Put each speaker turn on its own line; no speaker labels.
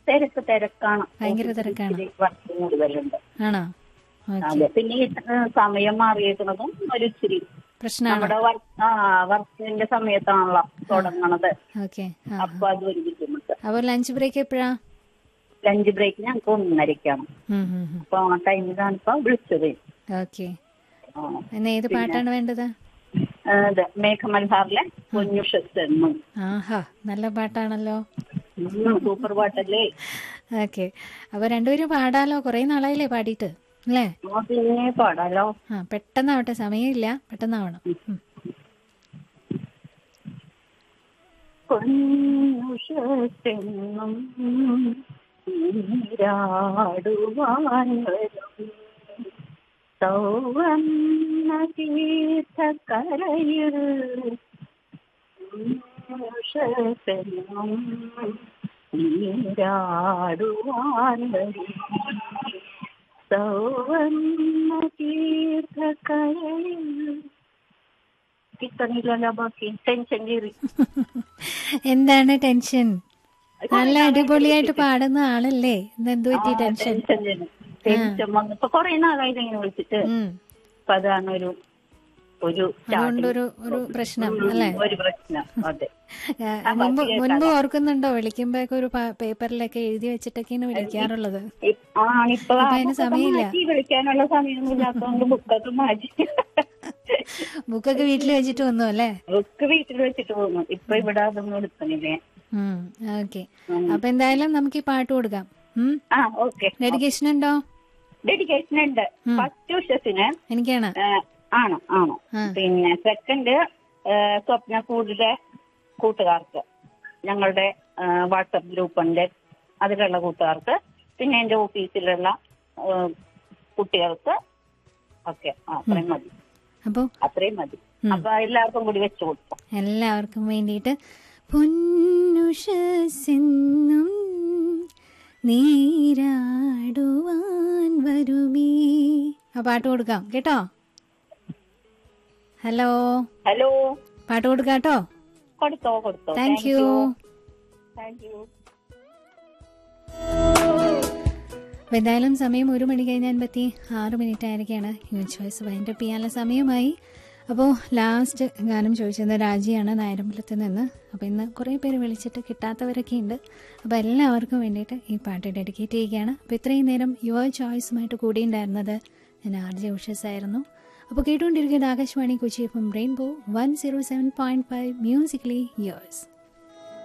തിരക്ക് തിരക്കാണ്
ഭയങ്കര തിരക്കാണ്.
ഇച്ചിരി വർക്ക് കൂടുതലുണ്ട്
ആണോ ഓക്കെ
അതെ പിന്നെ ഈ ഏഹ്, സമയം മാറിയേക്കുന്നതും ഒരു ഇച്ചിരി
പ്രശ്നമാണോ
നമ്മുടെ വർക്ക് ആ വർക്കിന്റെ സമയത്താണല്ലോ തുടങ്ങണത്
ഓക്കെ ആ
അപ്പൊ അത് ഒരു ബുദ്ധിമുട്ട്
അപ്പോൾ ലഞ്ച് ബ്രേക്ക് എപ്പോഴാ
ലഞ്ച് ബ്രേക്ക് ഞങ്ങൾക്ക് ഒന്നരക്കാണ് അപ്പൊ ആ ടൈമിലാണ് ഇപ്പൊ വിളിച്ചത്
ഓക്കെ
ആ.
ഇന്ന് ഏത് പാട്ടാണ് വേണ്ടത്
ആ, ഇത് മേഘമൽഹാറിലെ പൊന്നുഷെന്നും
ആഹാ നല്ല പാട്ടാണല്ലോ
സൂപ്പർ പാട്ടല്ലേ
ഓക്കെ അപ്പോൾ രണ്ടുപേരും പാടാലോ കുറേ നാളായില്ലേ പാടിയിട്ട് അല്ലേ
ആ, പിന്നെ പാടാലോ
ആ പെട്ടെന്നാവട്ടെ സമയമില്ല പെട്ടെന്നാവണം ഉം.
പൊന്നുഷെന്നും നീരാടുവാൻ വരും സൗവർണ്ണ തീർത്ഥക്കരയിൽ പൊന്നുഷെന്നും നീരാടുവാൻ വരും സൗവർണ്ണ തീർത്ഥക്കരയിൽ കിട്ടണില്ലല്ലോ ബാക്കി ടെൻഷൻ കയറി
എന്താണ് ടെൻഷൻ നല്ല അടിപൊളിയായിട്ട് പാടുന്ന ആളല്ലേ ഇന്നെന്ത് പറ്റി ടെൻഷൻ
ടെൻഷൻ ടെൻഷൻ വന്നപ്പോ കൊറേ നാളായി ഇങ്ങനെ വിളിച്ചിട്ട്
ഉം.
അപ്പൊ അതാണ് ഒരു ഒരു
അതുകൊണ്ടൊരു ഒരു പ്രശ്നം അല്ലേ
ഒരു പ്രശ്നം അതെ
ആ, മുമ്പ് മുൻപ് ഓർക്കുന്നുണ്ടോ വിളിക്കുമ്പോഴൊക്കെ ഒരു പ- പേപ്പറിലൊക്കെ എഴുതി വെച്ചിട്ടൊക്കെയാണ് വിളിക്കാറുള്ളത്
ഇ- ആ ഇപ്പൊ
ഇപ്പൊ അതിന് സമയമില്ല.
മാറ്റി വിളിക്കാനുള്ള സമയമൊന്നും ഇല്ലാത്തതുകൊണ്ട് ബുക്കൊക്കെ മാറ്റി
ബുക്കൊക്കെ വീട്ടിൽ വെച്ചിട്ട് വന്നു അല്ലേ
ബുക്ക് വീട്ടിൽ വെച്ചിട്ട് പോകുന്നു ഇപ്പൊ ഇവിടെ അതൊന്നും എടുക്കണില്ലേ
ഓക്കെ അപ്പൊ എന്തായാലും നമുക്ക് ഈ പാട്ട് കൊടുക്കാം ഉം
ആ ഓക്കെ
ഡെഡിക്കേഷൻ ഉണ്ടോ
ഡെഡിക്കേഷൻ ഉണ്ട് ഫസ്റ്റ് വിഷസിന്
എനിക്കാണ്
ആണ് ആണ്
ആ.
പിന്നെ സെക്കൻഡ് സ്വപ്ന കൂടിലെ കൂട്ടുകാർക്ക് ഞങ്ങളുടെ വാട്സപ്പ് ഗ്രൂപ്പുണ്ട് അതിലുള്ള കൂട്ടുകാർക്ക് പിന്നെ എന്റെ ഓഫീസിലുള്ള ആ, കുട്ടികൾക്ക് ഒക്കെ ആ, അത്രയും മതി
അപ്പോ
അത്രയും മതി അപ്പൊ എല്ലാവർക്കും കൂടി വെച്ചു കൊടുക്കാം
എല്ലാവർക്കും വേണ്ടിയിട്ട് പൊന്നുഷസിന്നും നീരാടുവാൻ വരുമീ ആ പാട്ട് കൊടുക്കാം കേട്ടോ ഹലോ
ഹലോ
പാട്ട് കൊടുക്കാം കേട്ടോ
കൊടുത്തോ കൊടുത്തോ
താങ്ക് യു
താങ്ക് യു
അപ്പോൾ എന്തായാലും സമയം ഒരു മണി കഴിഞ്ഞാൽ പറ്റി ആറ് മിനിറ്റ് ആയിരിക്കുകയാണ് യു ചോയ്സ് വൈൻഡ് അപ്പ് ചെയ്യാനുള്ള സമയമായി അപ്പോൾ ലാസ്റ്റ് ഗാനം ചോദിച്ചത് രാജിയാണ് നായരമ്പലത്തിൽ നിന്ന് അപ്പോൾ ഇന്ന് കുറേ പേര് വിളിച്ചിട്ട് കിട്ടാത്തവരൊക്കെ ഉണ്ട് അപ്പോൾ എല്ലാവർക്കും വേണ്ടിയിട്ട് ഈ പാട്ട് ഡെഡിക്കേറ്റ് ചെയ്യുകയാണ് അപ്പോൾ ഇത്രയും നേരം യുവർ ചോയ്സുമായിട്ട് കൂടിയുണ്ടായിരുന്നത് ഞാൻ ആർ ജെ ഉഷസ് ആയിരുന്നു അപ്പോൾ കേട്ടുകൊണ്ടിരിക്കുന്നത് Akashvani Kochi F M rainbow one zero seven point five musically yours